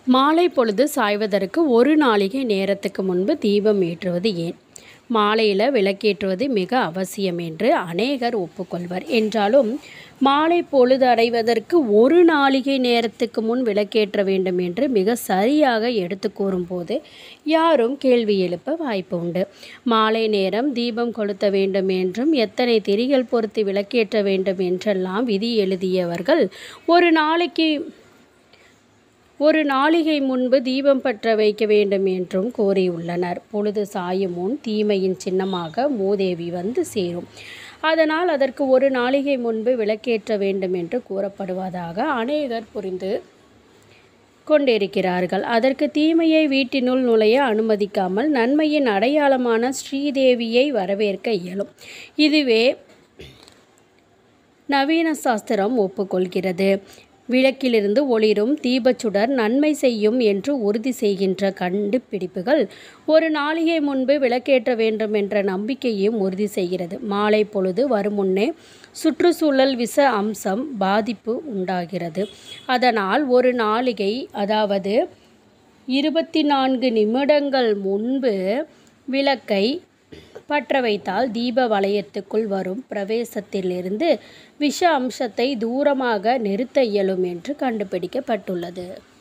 மாலை பொழுது சாய்வதற்கு ஒரு நாளிகை நேரத்துக்கு முன்பு தீபம் ஏற்றுவது ஏன் மாலையில் விளக்கேற்றுவது மிக அவசியம் என்று அநேகர் ஒப்புக்கொள்வர் என்றாலும் மாலை பொழுது அடைவதற்கு ஒரு நாளிகை நேரத்துக்கு முன் விளக்கேற்ற வேண்டும் என்று மிக சரியாக எடுத்து கூறும்போது யாரும் கேள்வி எழுப்ப வாய்ப்பு உண்டு மாலை நேரம் தீபம் கொளுத்த வேண்டும் என்றும் எத்தனை திரிகள் பொருத்தி விளக்கேற்ற வேண்டும் என்றெல்லாம் விதி எழுதியவர்கள் ஒரு நாளைக்கு ஒரு நாளிகை முன்பு தீபம் பற்ற வைக்க வேண்டும் என்றும் கூறியுள்ளனர் பொழுது சாயும் முன் தீமையின் சின்னமாக மூதேவி வந்து சேரும் அதனால் அதற்கு ஒரு நாளிகை முன்பு விளக்கேற்ற வேண்டும் என்று கூறப்படுவதாக அநேகர் புரிந்து கொண்டிருக்கிறார்கள் அதற்கு தீமையை வீட்டினுள் நுழைய அனுமதிக்காமல் நன்மையின் அடையாளமான ஸ்ரீதேவியை வரவேற்க இயலும் இதுவே நவீன சாஸ்திரம் ஒப்புக்கொள்கிறது விளக்கிலிருந்து ஒளிரும் தீபச்சுடர் நன்மை செய்யும் என்று உறுதி செய்கின்ற கண்டுபிடிப்புகள் ஒரு நாளிகை முன்பு விளக்கேற்ற வேண்டும் என்ற நம்பிக்கையும் உறுதி செய்கிறது மாலை பொழுது வரும் முன்னே சுற்றுச்சூழல் விச அம்சம் பாதிப்பு உண்டாகிறது அதனால் ஒரு நாளிகை அதாவது இருபத்தி நான்கு நிமிடங்கள் முன்பு விளக்கை பற்ற வைத்தால் தீப வளையத்துக்குள் வரும் பிரவேசத்திலிருந்து விஷ அம்சத்தை தூரமாக நிறுத்த இயலும் என்று கண்டுபிடிக்கப்பட்டுள்ளது